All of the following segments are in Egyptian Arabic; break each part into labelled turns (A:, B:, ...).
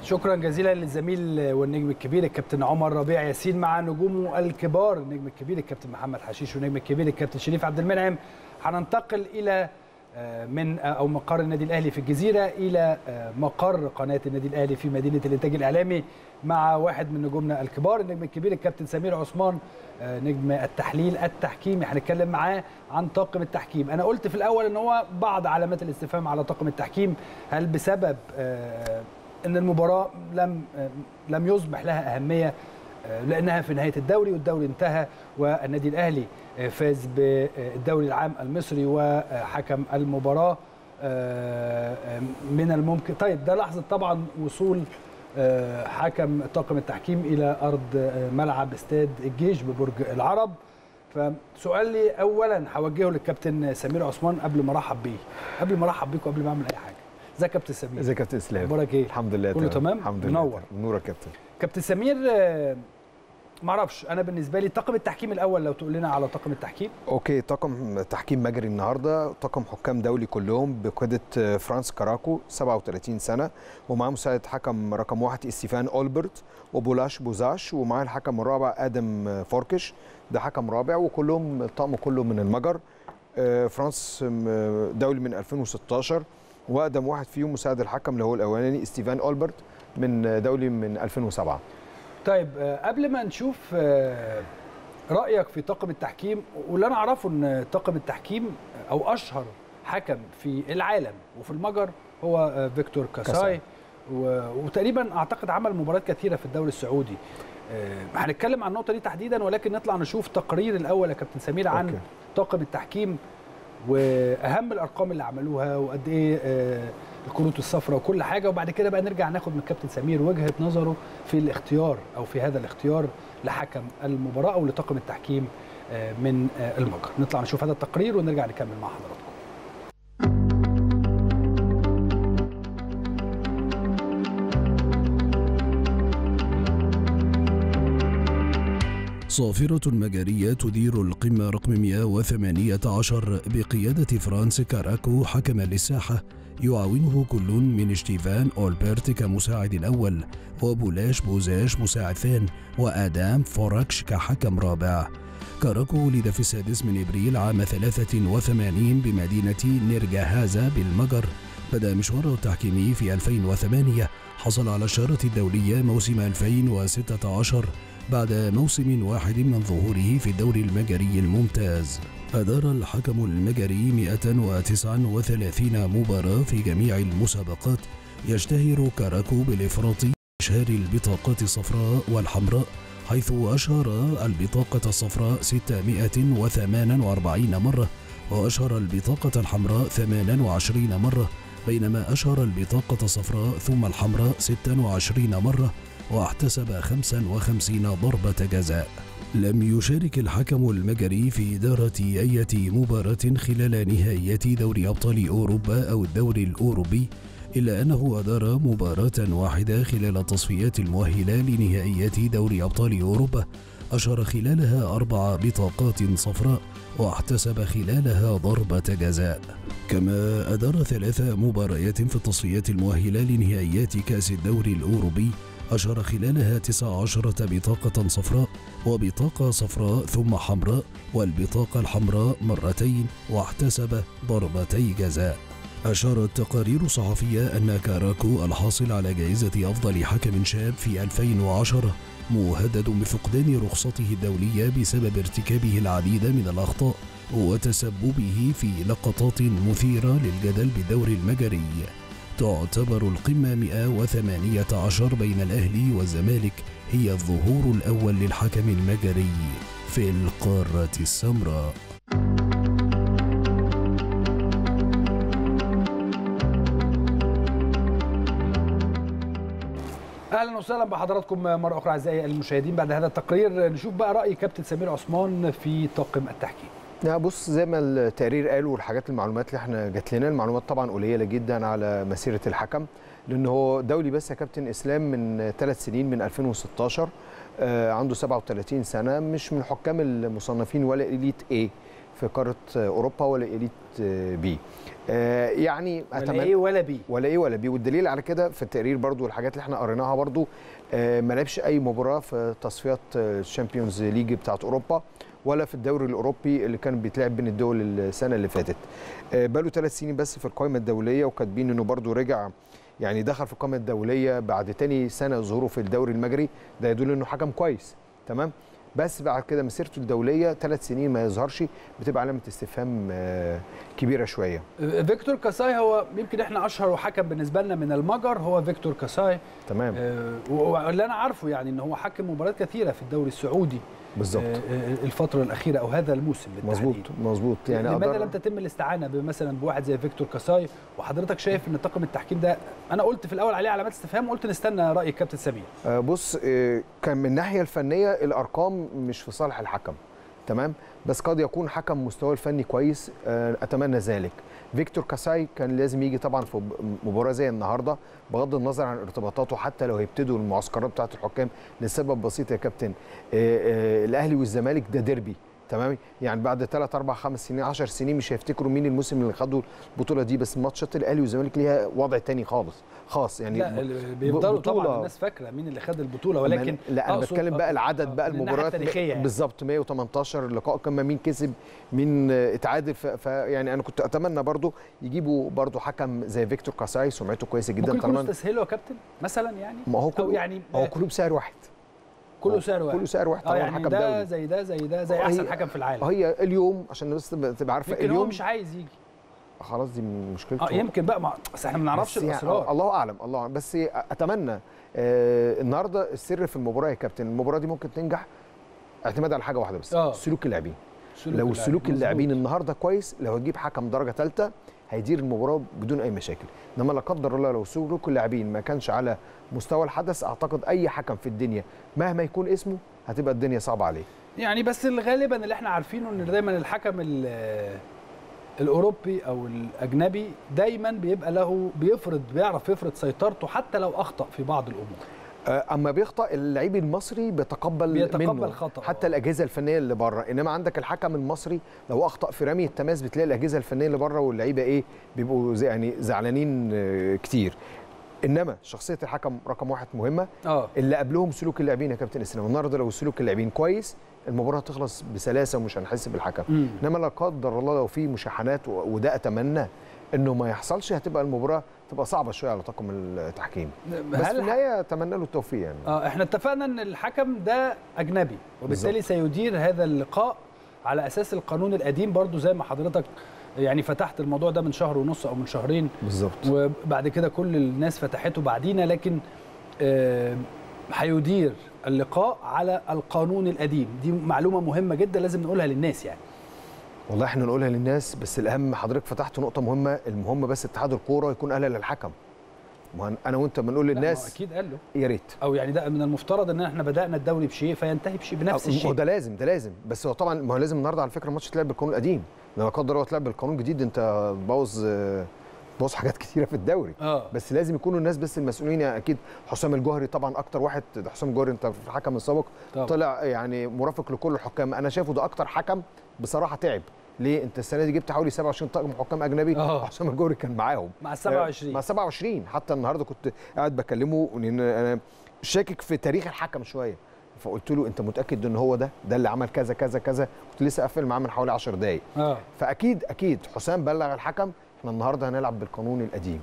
A: شكرا جزيلا للزميل والنجم الكبير الكابتن عمر ربيع ياسين مع نجومه الكبار النجم الكبير الكابتن محمد حشيش والنجم الكبير الكابتن شريف عبد المنعم هننتقل الى من او مقر النادي الاهلي في الجزيره الى مقر قناه النادي الاهلي في مدينه الانتاج الاعلامي مع واحد من نجومنا الكبار النجم الكبير الكابتن سمير عثمان نجم التحليل التحكيمي هنتكلم معاه عن طاقم التحكيم انا قلت في الاول ان هو بعض علامات الاستفهام على طاقم التحكيم هل بسبب ان المباراه لم لم يصبح لها اهميه لانها في نهايه الدوري والدوري انتهى والنادي الاهلي فاز بالدوري العام المصري وحكم المباراه من الممكن طيب ده لحظه طبعا وصول حكم طاقم التحكيم الى ارض ملعب استاد الجيش ببرج العرب فسؤالي اولا هوجهه للكابتن سمير عثمان قبل ما ارحب بيه قبل ما ارحب بيك وقبل ما اعمل اي حاجه ازيك يا كابتن سمير
B: ازيك يا كابتن اسلام
A: اخبارك ايه
B: الحمد لله
A: كله تمام
B: الحمد لله
A: منور
B: منور يا كابتن
A: كابتن سمير ما اعرفش انا بالنسبه لي طاقم التحكيم الاول لو تقول لنا على طاقم التحكيم
B: اوكي طاقم تحكيم مجري النهارده طاقم حكام دولي كلهم بقياده فرانس كاراكو 37 سنه ومعاه مساعد حكم رقم واحد استيفان اولبرت وبولاش بوزاش ومعاه الحكم الرابع ادم فوركش ده حكم رابع وكلهم الطقم كله من المجر فرانس دولي من 2016 واقدم واحد فيهم مساعد الحكم اللي هو الاولاني ستيفان اولبرت من دولي من 2007
A: طيب قبل ما نشوف رايك في طاقم التحكيم واللي انا اعرفه ان طاقم التحكيم او اشهر حكم في العالم وفي المجر هو فيكتور كاساي وتقريبا اعتقد عمل مباريات كثيره في الدوري السعودي هنتكلم عن النقطه دي تحديدا ولكن نطلع نشوف تقرير الاول يا كابتن سمير عن أوكي. طاقم التحكيم واهم الارقام اللي عملوها وقد ايه الكروت الصفراء وكل حاجه وبعد كده بقى نرجع ناخد من الكابتن سمير وجهه نظره في الاختيار او في هذا الاختيار لحكم المباراه او لطاقم التحكيم من المجر نطلع نشوف هذا التقرير ونرجع نكمل مع حضراتكم
C: صافرة مجرية تدير القمة رقم 118 بقيادة فرانس كاراكو حكما للساحة يعاونه كل من اشتيفان أولبرت كمساعد أول وبولاش بوزاش مساعد ثان وآدام فوركش كحكم رابع كاراكو ولد في السادس من إبريل عام 83 بمدينة نيرجاهازا بالمجر بدأ مشواره التحكيمي في 2008 حصل على الشارة الدولية موسم 2016 بعد موسم واحد من ظهوره في الدوري المجري الممتاز أدار الحكم المجري 139 مباراة في جميع المسابقات يشتهر كاراكو بالإفراط إشهار البطاقات الصفراء والحمراء حيث أشهر البطاقة الصفراء 648 مرة وأشهر البطاقة الحمراء 28 مرة بينما أشهر البطاقة الصفراء ثم الحمراء 26 مرة واحتسب 55 ضربة جزاء لم يشارك الحكم المجري في إدارة أي مباراة خلال نهائيات دوري أبطال أوروبا أو الدوري الأوروبي إلا أنه أدار مباراة واحدة خلال التصفيات المؤهلة لنهائيات دوري أبطال أوروبا أشهر خلالها أربع بطاقات صفراء واحتسب خلالها ضربة جزاء كما أدار ثلاث مباريات في التصفيات المؤهلة لنهائيات كأس الدوري الأوروبي أشهر خلالها 19 بطاقة صفراء وبطاقة صفراء ثم حمراء والبطاقة الحمراء مرتين واحتسب ضربتي جزاء أشارت تقارير صحفية أن كاراكو الحاصل على جائزة أفضل حكم شاب في 2010 مهدد بفقدان رخصته الدولية بسبب ارتكابه العديد من الأخطاء وتسببه في لقطات مثيرة للجدل بالدوري المجري تعتبر القمة 118 بين الأهلي والزمالك هي الظهور الأول للحكم المجري في القارة السمراء
A: اهلا وسهلا بحضراتكم مره اخرى اعزائي المشاهدين بعد هذا التقرير نشوف بقى راي كابتن سمير عثمان في طاقم التحكيم
B: لا بص زي ما التقرير قال والحاجات المعلومات اللي احنا جات لنا المعلومات طبعا قليله جدا على مسيره الحكم لان هو دولي بس يا كابتن اسلام من ثلاث سنين من 2016 آه عنده 37 سنه مش من الحكام المصنفين ولا اليت ايه في قاره اوروبا ولا اليت بي آه، يعني
A: ولا ايه ولا بي
B: ولا ايه ولا بي والدليل على كده في التقرير برضو والحاجات اللي احنا قريناها برضو آه، ما لعبش اي مباراه في تصفيات الشامبيونز ليج بتاعت اوروبا ولا في الدوري الاوروبي اللي كان بيتلعب بين الدول السنه اللي فاتت آه، بقاله ثلاث سنين بس في القائمه الدوليه وكاتبين انه برضو رجع يعني دخل في القائمه الدوليه بعد تاني سنه ظهوره في الدوري المجري ده يدل انه حكم كويس تمام بس بعد كده مسيرته الدوليه ثلاث سنين ما يظهرش بتبقى علامه استفهام آه، كبيره شويه
A: فيكتور كاساي هو يمكن احنا اشهر حكم بالنسبه لنا من المجر هو فيكتور كاساي
B: تمام
A: آه، واللي انا عارفه يعني ان هو حكم مباريات كثيره في الدوري السعودي
B: بالظبط
A: آه، آه، الفتره الاخيره او هذا الموسم
B: مظبوط
A: بالتحديد
B: مظبوط يعني
A: لماذا
B: أقدر-
A: لم تتم الاستعانه بمثلا بواحد زي فيكتور كاساي وحضرتك شايف ان طاقم التحكيم ده انا قلت في الاول عليه علامات استفهام وقلت نستنى راي الكابتن سمير
B: آه، بص آه، كان من الناحيه الفنيه الارقام مش في صالح الحكم تمام بس قد يكون حكم مستواه الفني كويس آه، اتمنى ذلك فيكتور كاساي كان لازم يجي طبعا في مباراه زي النهارده بغض النظر عن ارتباطاته حتى لو هيبتدوا المعسكرات بتاعه الحكام لسبب بسيط يا كابتن آه، آه، الاهلي والزمالك ده ديربي تمام يعني بعد 3 4 5 سنين 10 سنين مش هيفتكروا مين الموسم اللي خدوا البطوله دي بس ماتشات الاهلي والزمالك ليها وضع تاني خالص خاص يعني
A: لا ال- بيفضلوا طبعا
B: بطولة.
A: الناس فاكره مين اللي خد البطوله ولكن
B: لا انا
A: أقصد-
B: بتكلم بقى العدد بقى
A: من الناحية
B: المباريات
A: التاريخيه يعني.
B: بالظبط 118 لقاء كما مين كسب مين آه، اتعادل ف- فيعني انا كنت اتمنى برضو يجيبوا برضو حكم زي فيكتور كاساي سمعته كويسه جدا
A: ممكن يكونوا
B: طالما
A: استسهلوا يا كابتن مثلا يعني
B: ما هو
A: او
B: كله
A: يعني
B: هو
A: آه،
B: كله بسعر واحد
A: كله سعر واحد
B: كله سعر واحد
A: اه
B: طبعا
A: يعني
B: حكم
A: ده
B: دولي
A: زي ده زي ده زي
B: هي-
A: احسن حكم في العالم
B: هي اليوم عشان بس تبقى تبقى عارفه
A: يمكن هو
B: اليوم
A: مش عايز يجي
B: خلاص دي مشكلته
A: اه يمكن بقى ما بس احنا ما نعرفش
B: بس يعني
A: الاسرار
B: الله اعلم الله أعلم. بس اتمنى آه النهارده السر في المباراه يا كابتن المباراه دي ممكن تنجح اعتماد على حاجه واحده بس
A: آه.
B: سلوك اللاعبين
A: سلوك
B: لو
A: اللاعب.
B: سلوك
A: مظبوط.
B: اللاعبين النهارده كويس لو هتجيب حكم درجه ثالثه هيدير المباراه بدون اي مشاكل انما لا قدر الله لو سلوك اللاعبين ما كانش على مستوى الحدث اعتقد اي حكم في الدنيا مهما يكون اسمه هتبقى الدنيا صعبه عليه
A: يعني بس غالبا اللي احنا عارفينه ان دايما الحكم ال- الاوروبي او الاجنبي دايما بيبقى له بيفرض بيعرف يفرض سيطرته حتى لو اخطا في بعض الامور
B: آه، اما بيخطا اللعيب المصري بيتقبل
A: بيتقبل
B: منه
A: خطأه.
B: حتى الاجهزه الفنيه اللي بره انما عندك الحكم المصري لو اخطا في رمي التماس بتلاقي الاجهزه الفنيه اللي بره واللعيبه ايه بيبقوا زي يعني زعلانين آه، كتير انما شخصيه الحكم رقم واحد مهمه
A: اه
B: اللي قبلهم سلوك اللاعبين يا كابتن اسلام النهارده لو سلوك اللاعبين كويس المباراه هتخلص بسلاسه ومش هنحس بالحكم
A: مم.
B: انما لا قدر الله لو في مشاحنات و- وده اتمنى انه ما يحصلش هتبقى المباراه تبقى صعبه شويه على طاقم التحكيم بس في
A: هل
B: النهايه اتمنى له التوفيق يعني
A: اه احنا اتفقنا ان الحكم ده اجنبي وبالتالي
B: بالظبط.
A: سيدير هذا اللقاء على اساس القانون القديم برضو زي ما حضرتك يعني فتحت الموضوع ده من شهر ونص او من شهرين
B: بالظبط
A: وبعد كده كل الناس فتحته بعدينا لكن آه، هيدير اللقاء على القانون القديم دي معلومه مهمه جدا لازم نقولها للناس يعني
B: والله احنا نقولها للناس بس الاهم حضرتك فتحت نقطه مهمه المهم بس اتحاد الكوره يكون اهلا للحكم ما انا وانت بنقول
A: لا، ما هو
B: للناس
A: اكيد قال له
B: يا ريت
A: او يعني ده من المفترض ان احنا بدانا الدوري بشيء فينتهي بشيء بنفس
B: أو- ما هو
A: الشيء
B: ده لازم ده لازم بس هو طبعا ما هو لازم النهارده على فكره الماتش يتلعب بالقانون القديم لو لا قدر الله اتلعب بالقانون الجديد انت بوظ بوظ حاجات كتيره في الدوري
A: اه
B: بس لازم يكونوا الناس بس المسؤولين يعني اكيد حسام الجوهري طبعا اكتر واحد ده حسام الجوهري انت في الحكم السابق
A: طبعا.
B: طلع يعني مرافق لكل الحكام انا شايفه ده اكتر حكم بصراحه تعب ليه انت السنه دي جبت حوالي 27 طاقم حكام اجنبي
A: آه.
B: حسام الجوهري كان معاهم
A: مع ال 27
B: مع 27 حتى النهارده كنت قاعد بكلمه لان انا شاكك في تاريخ الحكم شويه فقلت له انت متاكد ان هو ده ده اللي عمل كذا كذا كذا كنت لسه قافل معاه من حوالي 10 دقائق
A: اه
B: فاكيد اكيد حسام بلغ الحكم احنا النهارده هنلعب بالقانون القديم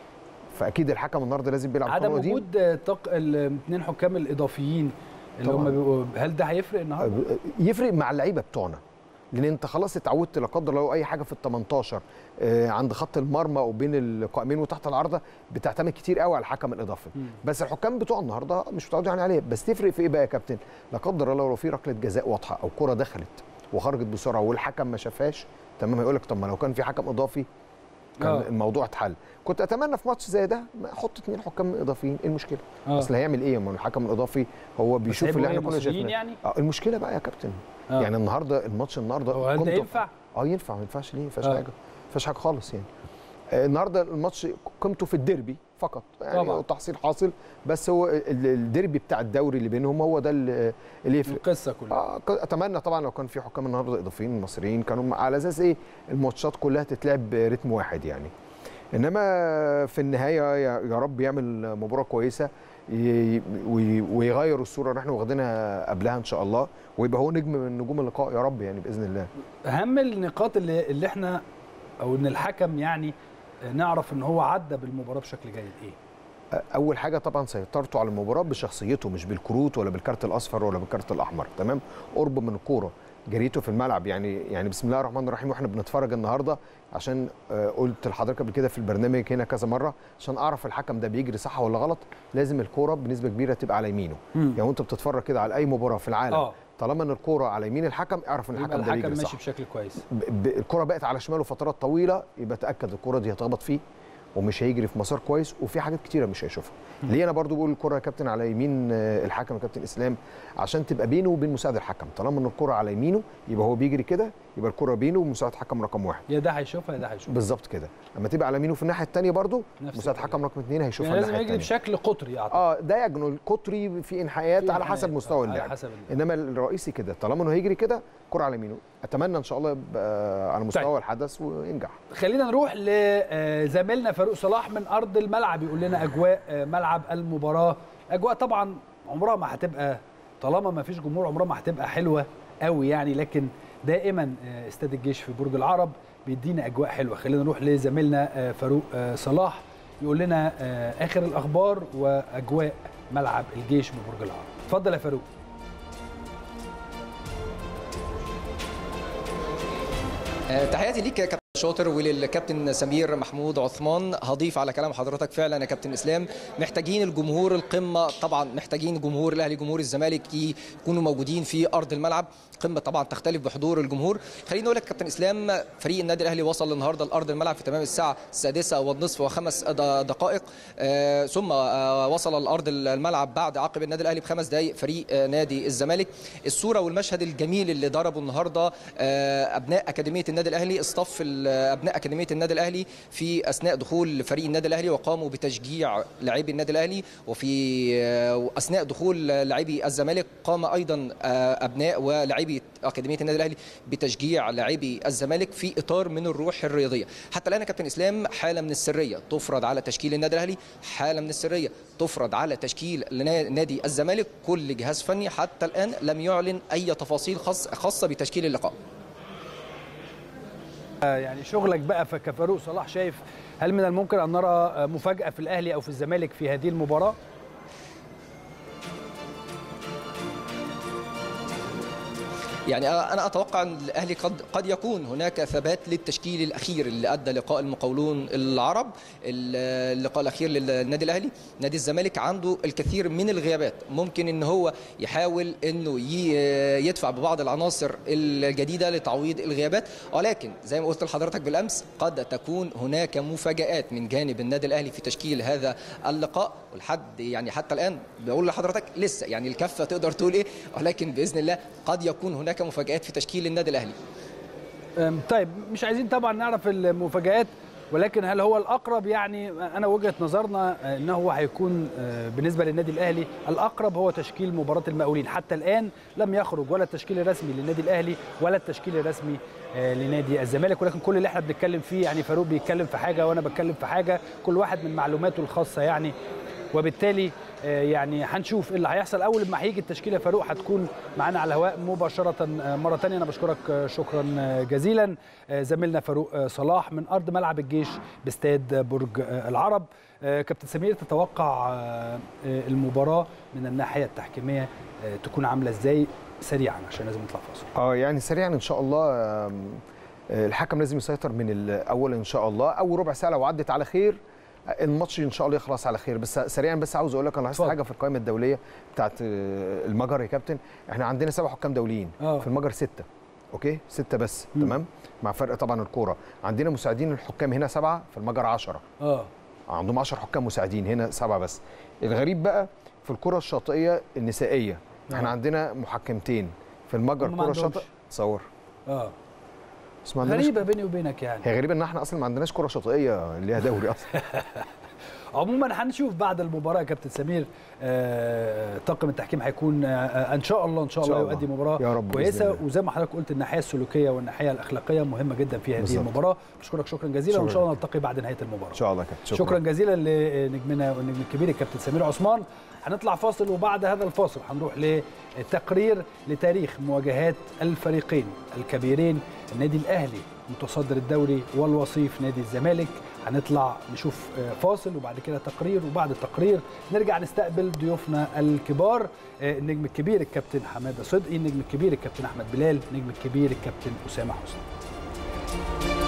B: فاكيد الحكم النهارده لازم بيلعب
A: عدم
B: بالقانون القديم
A: وجود آه، طاق الاثنين حكام الاضافيين اللي
B: طبعاً.
A: هم بيبقوا هل ده هيفرق النهارده؟
B: يفرق مع اللعيبه بتوعنا لان انت خلاص اتعودت لا قدر الله اي حاجه في ال 18 آه، عند خط المرمى وبين القائمين وتحت العارضه بتعتمد كتير قوي على الحكم الاضافي
A: مم.
B: بس الحكام بتوع النهارده مش متعودين يعني عليه بس تفرق في ايه بقى يا كابتن لا قدر الله لو في ركله جزاء واضحه او كره دخلت وخرجت بسرعه والحكم ما شافهاش تمام هيقول لك طب ما لو كان في حكم اضافي كان
A: آه.
B: آه. الموضوع اتحل كنت اتمنى في ماتش زي ده ما احط اثنين حكام اضافيين ايه المشكله
A: آه.
B: اصل هيعمل ايه ما الحكم الاضافي هو بيشوف
A: هيبقوا
B: اللي احنا
A: إيه،
B: كنا
A: مصريين
B: شايفينه
A: يعني؟
B: آه المشكله بقى يا كابتن
A: آه.
B: يعني النهارده الماتش النهارده
A: هو هل ده
B: كنت-
A: ينفع؟
B: اه ينفع ما ينفعش ليه ما ينفعش
A: آه.
B: حاجه ما ينفعش حاجه خالص يعني آه النهارده الماتش قيمته في الديربي فقط يعني
A: طبعاً.
B: تحصيل حاصل بس هو ال- الديربي بتاع الدوري اللي بينهم هو ده اللي اللي يفرق
A: القصه كلها
B: آه، ك- اتمنى طبعا لو كان في حكام النهارده اضافيين مصريين كانوا على اساس ايه الماتشات كلها تتلعب برتم واحد يعني انما في النهايه يا يا رب يعمل مباراه كويسه ي- وي- ويغير الصوره اللي احنا واخدينها قبلها ان شاء الله ويبقى هو نجم من نجوم اللقاء يا رب يعني باذن الله
A: اهم النقاط اللي, اللي احنا او ان الحكم يعني نعرف ان هو عدى بالمباراه بشكل جيد ايه
B: اول حاجه طبعا سيطرته على المباراه بشخصيته مش بالكروت ولا بالكارت الاصفر ولا بالكارت الاحمر تمام قرب من الكوره جريته في الملعب يعني يعني بسم الله الرحمن الرحيم واحنا بنتفرج النهارده عشان آه، قلت لحضرتك قبل كده في البرنامج هنا كذا مره عشان اعرف الحكم ده بيجري صح ولا غلط لازم الكوره بنسبه كبيره تبقى على يمينه
A: مم.
B: يعني وانت بتتفرج كده على اي مباراه في العالم
A: اه
B: طالما ان الكوره على يمين الحكم اعرف ان
A: يبقى
B: الحكم ده
A: الحكم
B: بيجري
A: ماشي
B: صح
A: بشكل كويس
B: ب- ب- الكره بقت على شماله فترات طويله يبقى تاكد الكره دي هتخبط فيه ومش هيجري في مسار كويس وفي حاجات كتيره مش هيشوفها ليه انا برضو بقول الكره يا كابتن على يمين آه، الحكم يا كابتن اسلام عشان تبقى بينه وبين مساعد الحكم طالما ان الكره على يمينه يبقى هو بيجري كده يبقى الكره بينه ومساعد حكم رقم واحد
A: يا ده هيشوفها يا ده هيشوفها
B: بالظبط كده اما تبقى على يمينه في الناحيه الثانيه برضو
A: نفس
B: مساعد
A: الكلام.
B: حكم رقم اثنين هيشوفها
A: يعني لازم
B: الناحيه
A: يجري
B: الثانيه
A: بشكل قطري اعتقد
B: اه دايجنال قطري في انحناءات
A: في
B: على حسب
A: انحناءات،
B: مستوى
A: على
B: اللاعب
A: حسب ال-
B: انما الرئيسي كده طالما انه هيجري كده كره على يمينه اتمنى ان شاء الله يبقى على مستوى
A: طيب.
B: الحدث وينجح
A: خلينا نروح لزميلنا فاروق صلاح من ارض الملعب يقول لنا اجواء آه، ملعب المباراه اجواء طبعا عمرها ما هتبقى طالما ما فيش جمهور عمرها ما هتبقى حلوه قوي يعني لكن دائما آه، استاد الجيش في برج العرب بيدينا اجواء حلوه خلينا نروح لزميلنا آه، فاروق آه، صلاح يقول لنا آه، اخر الاخبار واجواء ملعب الجيش ببرج العرب اتفضل يا فاروق
D: آه، تحياتي ليك يا كابتن شاطر وللكابتن سمير محمود عثمان هضيف على كلام حضرتك فعلا يا كابتن اسلام محتاجين الجمهور القمه طبعا محتاجين جمهور الاهلي جمهور الزمالك يكونوا موجودين في ارض الملعب قمه طبعا تختلف بحضور الجمهور خليني اقول لك كابتن اسلام فريق النادي الاهلي وصل النهارده لارض الملعب في تمام الساعه السادسه والنصف وخمس د- دقائق آه، ثم آه، وصل الارض الملعب بعد عقب النادي الاهلي بخمس دقائق فريق آه، نادي الزمالك الصوره والمشهد الجميل اللي ضربه النهارده آه، ابناء اكاديميه النادي الاهلي اصطف ال- ابناء اكاديميه النادي الاهلي في اثناء دخول فريق النادي الاهلي وقاموا بتشجيع لاعبي النادي الاهلي وفي آه، اثناء دخول لاعبي الزمالك قام ايضا آه، ابناء ولاعبي اكاديميه النادي الاهلي بتشجيع لاعبي الزمالك في اطار من الروح الرياضيه حتى الان يا كابتن اسلام حاله من السريه تفرض على تشكيل النادي الاهلي حاله من السريه تفرض على تشكيل لنا- نادي الزمالك كل جهاز فني حتى الان لم يعلن اي تفاصيل خاص خاصه بتشكيل اللقاء
A: آه، يعني شغلك بقى ف- كفاروق صلاح شايف هل من الممكن ان نرى آه، مفاجاه في الاهلي او في الزمالك في هذه المباراه
D: يعني انا اتوقع ان الاهلي قد قد يكون هناك ثبات للتشكيل الاخير اللي ادى لقاء المقاولون العرب اللقاء الاخير للنادي الاهلي نادي الزمالك عنده الكثير من الغيابات ممكن ان هو يحاول انه ي- يدفع ببعض العناصر الجديده لتعويض الغيابات ولكن زي ما قلت لحضرتك بالامس قد تكون هناك مفاجات من جانب النادي الاهلي في تشكيل هذا اللقاء ولحد يعني حتى الان بقول لحضرتك لسه يعني الكفه تقدر تقول ايه ولكن باذن الله قد يكون هناك مفاجات في تشكيل النادي الاهلي
A: أم، طيب مش عايزين طبعا نعرف المفاجآت ولكن هل هو الأقرب يعني أنا وجهة نظرنا أنه هو هيكون آه، بالنسبة للنادي الأهلي الأقرب هو تشكيل مباراة المقاولين حتى الآن لم يخرج ولا التشكيل الرسمي للنادي الأهلي ولا التشكيل الرسمي آه، لنادي الزمالك ولكن كل اللي احنا بنتكلم فيه يعني فاروق بيتكلم في حاجة وأنا بتكلم في حاجة كل واحد من معلوماته الخاصة يعني وبالتالي آه، يعني هنشوف ايه اللي هيحصل اول ما هيجي التشكيله فاروق هتكون معانا على الهواء مباشره آه، مره ثانيه انا بشكرك آه، شكرا آه، جزيلا آه، زميلنا فاروق آه، صلاح من ارض ملعب الجيش باستاد برج آه، العرب آه، كابتن سمير تتوقع آه، آه، المباراه من الناحيه التحكيميه آه، تكون عامله ازاي سريعا عشان لازم نطلع فاصل
B: اه يعني سريعا ان شاء الله آم، آه، الحكم لازم يسيطر من الاول ان شاء الله اول ربع ساعه لو عدت على خير آه، الماتش ان شاء الله يخلص على خير بس سريعا بس عاوز اقول لك انا لاحظت
A: اتفضل.
B: حاجه في القائمه الدوليه بتاعت آه، المجر يا كابتن احنا عندنا سبع حكام دوليين
A: آه.
B: في المجر سته اوكي سته بس
A: مم.
B: تمام مع فرق طبعا الكوره عندنا مساعدين الحكام هنا سبعه في المجر 10
A: اه
B: عندهم 10 حكام مساعدين هنا سبعه بس الغريب بقى في الكره الشاطئيه النسائيه احنا
A: آه.
B: عندنا محكمتين في المجر
A: هم ما
B: كره
A: عندهمش.
B: شاطئ تصور
A: اه
B: بس ما عندناش
A: غريبه بيني وبينك يعني
B: هي غريبه ان احنا اصلا ما عندناش كره شاطئيه ليها دوري اصلا
A: عموما هنشوف بعد المباراه يا كابتن سمير آه، طاقم التحكيم هيكون آه، ان شاء الله ان شاء
B: إن شاء
A: الله
B: الله.
A: يؤدي مباراه
B: يا رب بإذن
A: كويسه
B: الله.
A: وزي ما حضرتك قلت الناحيه السلوكيه والناحيه الاخلاقيه مهمه جدا في هذه
B: بالظبط.
A: المباراه بشكرك شكرا جزيلا وان
B: شكراً.
A: شاء الله نلتقي بعد نهايه المباراه
B: ان شاء الله يا كابتن
A: شكرا, شكرا جزيلا لنجمنا والنجم الكبير الكابتن سمير عثمان هنطلع فاصل وبعد هذا الفاصل هنروح لتقرير لتاريخ مواجهات الفريقين الكبيرين النادي الاهلي متصدر الدوري والوصيف نادي الزمالك هنطلع نشوف آه، فاصل وبعد كده تقرير وبعد التقرير نرجع نستقبل ضيوفنا الكبار آه، النجم الكبير الكابتن حماده صدقي النجم الكبير الكابتن احمد بلال النجم الكبير الكابتن اسامه حسني